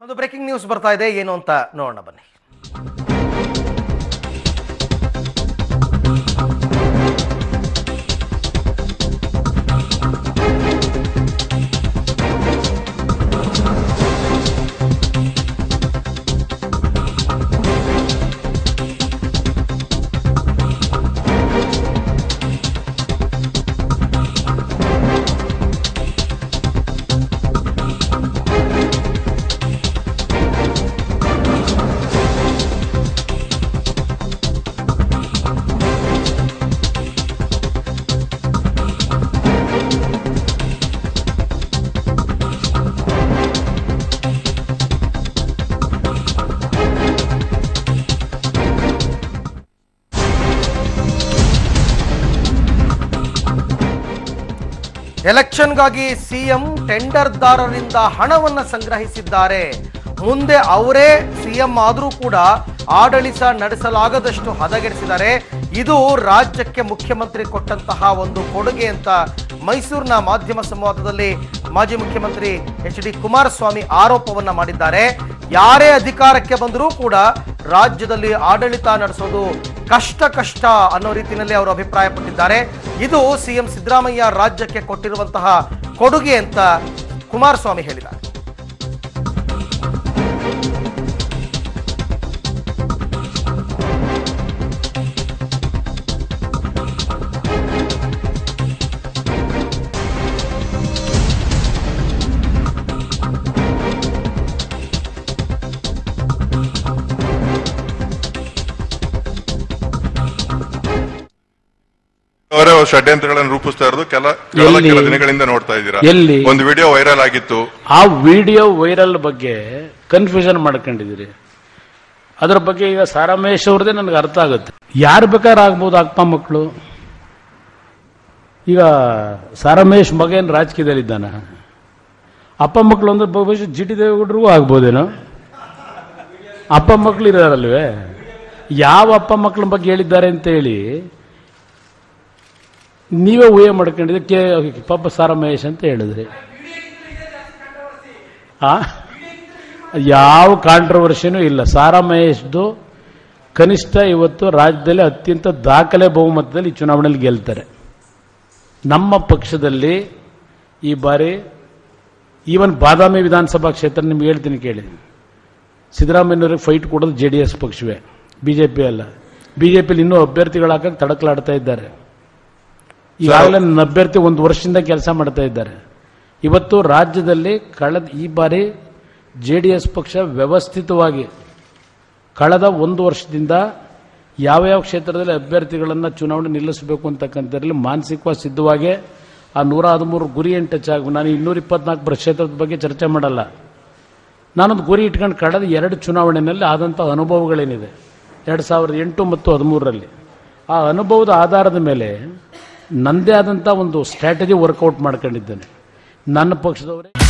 ಒಂದು breaking news ಬರ್ತಾ ಇದೆ ಏನು ಅಂತ ನೋಡೋಣ ಬನ್ನಿ ಎಲೆಕ್ಷನ್ಗಾಗಿ ಸಿಎಂ ಟೆಂಡರ್ದಾರರಿಂದ ಹಣವನ್ನ ಸಂಗ್ರಹಿಸಿದ್ದಾರೆ ಮುಂದೆ ಅವರೇ ಸಿಎಂ ಆದರೂ ಕೂಡ ಆಡಳಿತ ನಡೆಸಲಾಗದಷ್ಟು ಹದಗೆಡಿಸಿದ್ದಾರೆ ಇದು ರಾಜ್ಯಕ್ಕೆ ಮುಖ್ಯಮಂತ್ರಿ ಕೊಟ್ಟಂತಹ ಒಂದು ಕೊಡುಗೆ ಅಂತ ಮೈಸೂರಿನ ಮಾಧ್ಯಮ ಸಂವಾದದಲ್ಲಿ ಮಾಜಿ ಮುಖ್ಯಮಂತ್ರಿ ಎಚ್ ಡಿ ಕುಮಾರಸ್ವಾಮಿ ಆರೋಪವನ್ನ ಮಾಡಿದ್ದಾರೆ ಯಾರೇ ಅಧಿಕಾರಕ್ಕೆ ಬಂದರೂ ಕೂಡ ರಾಜ್ಯದಲ್ಲಿ ಆಡಳಿತ ನಡೆಸೋದು ಕಷ್ಟ ಕಷ್ಟ ಅನ್ನೋ ರೀತಿಯಲ್ಲಿ ಅವರು ಅಭಿಪ್ರಾಯಪಟ್ಟಿದ್ದಾರೆ ಇದು ಸಿಎಂ ಸಿದ್ದರಾಮಯ್ಯ ರಾಜ್ಯಕ್ಕೆ ಕೊಟ್ಟಿರುವಂತಹ ಕೊಡುಗೆ ಅಂತ ಕುಮಾರಸ್ವಾಮಿ ಹೇಳಿದ್ದಾರೆ ಅವರೇ ಷಡ್ಯಂತ್ರಗಳನ್ನು ರೂಪಿಸ್ತಾ ಇರೋದು ಕೆಲ ಕೆಲ ಎಲ್ಲಿ? ಕೆಲ ದಿನಗಳಿಂದ ನೋಡ್ತಾ ಇದ್ದೀರಾ ಎಲ್ಲಿ? ಒಂದು ವಿಡಿಯೋ ವೈರಲ್ ಆಗಿತ್ತು ಆ ವಿಡಿಯೋ ವೈರಲ್ ಬಗ್ಗೆ ಕನ್ಫ್ಯೂಷನ್ ಮಾಡ್ಕೊಂಡಿದ್ದೀರಿ ಅದ್ರ ಬಗ್ಗೆ ಈಗ ಸಾರಾಮೇಶ್ ಅವ್ರದ್ದೇ ನನಗೆ ಅರ್ಥ ಆಗುತ್ತೆ ಯಾರು ಬೇಕಾದ್ರೆ ಆಗ್ಬೋದು ಅಪ್ಪ ಮಕ್ಕಳು ಈಗ ಸಾರಾಮೇಶ್ ಮಗ ಏನು ರಾಜಕೀಯದಲ್ಲಿದ್ದಾನ ಅಪ್ಪ ಮಕ್ಕಳು ಅಂದ್ರೆ ಬಹುಶಃ ಜಿ ಟಿ ದೇವೇಗೌಡರಿಗೂ ಆಗ್ಬೋದೇನೋ ಅಪ್ಪ ಮಕ್ಕಳು ಇರೋರಲ್ವೇ ಯಾವ ಅಪ್ಪ ಮಕ್ಕಳ ಬಗ್ಗೆ ಹೇಳಿದ್ದಾರೆ ಅಂತ ಹೇಳಿ ನೀವೇ ಊಹೆ ಮಾಡ್ಕೊಂಡಿದ್ರೆ ಕೆ ಪಾಪ ಸಾರಾಮೇಶ್ ಅಂತ ಹೇಳಿದ್ರಿ ಆ ಯಾವ ಕಾಂಟ್ರವರ್ಸಿನೂ ಇಲ್ಲ ಸಾರಾ ಮಹೇಶ್ದು ಕನಿಷ್ಠ ಇವತ್ತು ರಾಜ್ಯದಲ್ಲಿ ಅತ್ಯಂತ ದಾಖಲೆ ಬಹುಮತದಲ್ಲಿ ಈ ಚುನಾವಣೆಯಲ್ಲಿ ಗೆಲ್ತಾರೆ ನಮ್ಮ ಪಕ್ಷದಲ್ಲಿ ಈ ಬಾರಿ ಈವನ್ ಬಾದಾಮಿ ವಿಧಾನಸಭಾ ಕ್ಷೇತ್ರ ನಿಮ್ಗೆ ಹೇಳ್ತೀನಿ ಕೇಳಿ ಸಿದ್ದರಾಮಯ್ಯವ್ರಿಗೆ ಫೈಟ್ ಕೊಡೋದು ಜೆ ಡಿ ಎಸ್ ಪಕ್ಷವೇ ಬಿ ಜೆ ಪಿ ಅಲ್ಲ ಬಿ ಜೆ ಪಿಲಿ ಇನ್ನೂ ಅಭ್ಯರ್ಥಿಗಳು ಹಾಕಕ್ಕೆ ತಡಕಲಾಡ್ತಾ ಇದ್ದಾರೆ ಈಗಾಗಲೇ ನನ್ನ ಅಭ್ಯರ್ಥಿ ಒಂದು ವರ್ಷದಿಂದ ಕೆಲಸ ಮಾಡ್ತಾ ಇದ್ದಾರೆ ಇವತ್ತು ರಾಜ್ಯದಲ್ಲಿ ಕಳೆದ ಈ ಬಾರಿ ಜೆ ಡಿ ಎಸ್ ಪಕ್ಷ ವ್ಯವಸ್ಥಿತವಾಗಿ ಕಳೆದ ಒಂದು ವರ್ಷದಿಂದ ಯಾವ ಯಾವ ಕ್ಷೇತ್ರದಲ್ಲಿ ಅಭ್ಯರ್ಥಿಗಳನ್ನು ಚುನಾವಣೆ ನಿಲ್ಲಿಸಬೇಕು ಅಂತಕ್ಕಂಥದ್ರಲ್ಲಿ ಮಾನಸಿಕವಾಗಿ ಸಿದ್ಧವಾಗಿ ಆ ನೂರ ಹದಿಮೂರು ಗುರಿ ಏನು ಟಚ್ ಆಗ ನಾನು ಇನ್ನೂರ ಇಪ್ಪತ್ನಾಲ್ಕು ಕ್ಷೇತ್ರದ ಬಗ್ಗೆ ಚರ್ಚೆ ಮಾಡಲ್ಲ ನಾನೊಂದು ಗುರಿ ಇಟ್ಕೊಂಡು ಕಳೆದ ಎರಡು ಚುನಾವಣೆಯಲ್ಲಿ ಆದಂಥ ಅನುಭವಗಳೇನಿದೆ ಎರಡು ಸಾವಿರದ ಎಂಟು ಮತ್ತು ಹದಿಮೂರರಲ್ಲಿ ಆ ಅನುಭವದ ಆಧಾರದ ಮೇಲೆ ನನ್ನದೇ ಆದಂಥ ಒಂದು ಸ್ಟ್ರಾಟಜಿ ವರ್ಕೌಟ್ ಮಾಡ್ಕೊಂಡಿದ್ದೇನೆ ನನ್ನ ಪಕ್ಷದವರೇ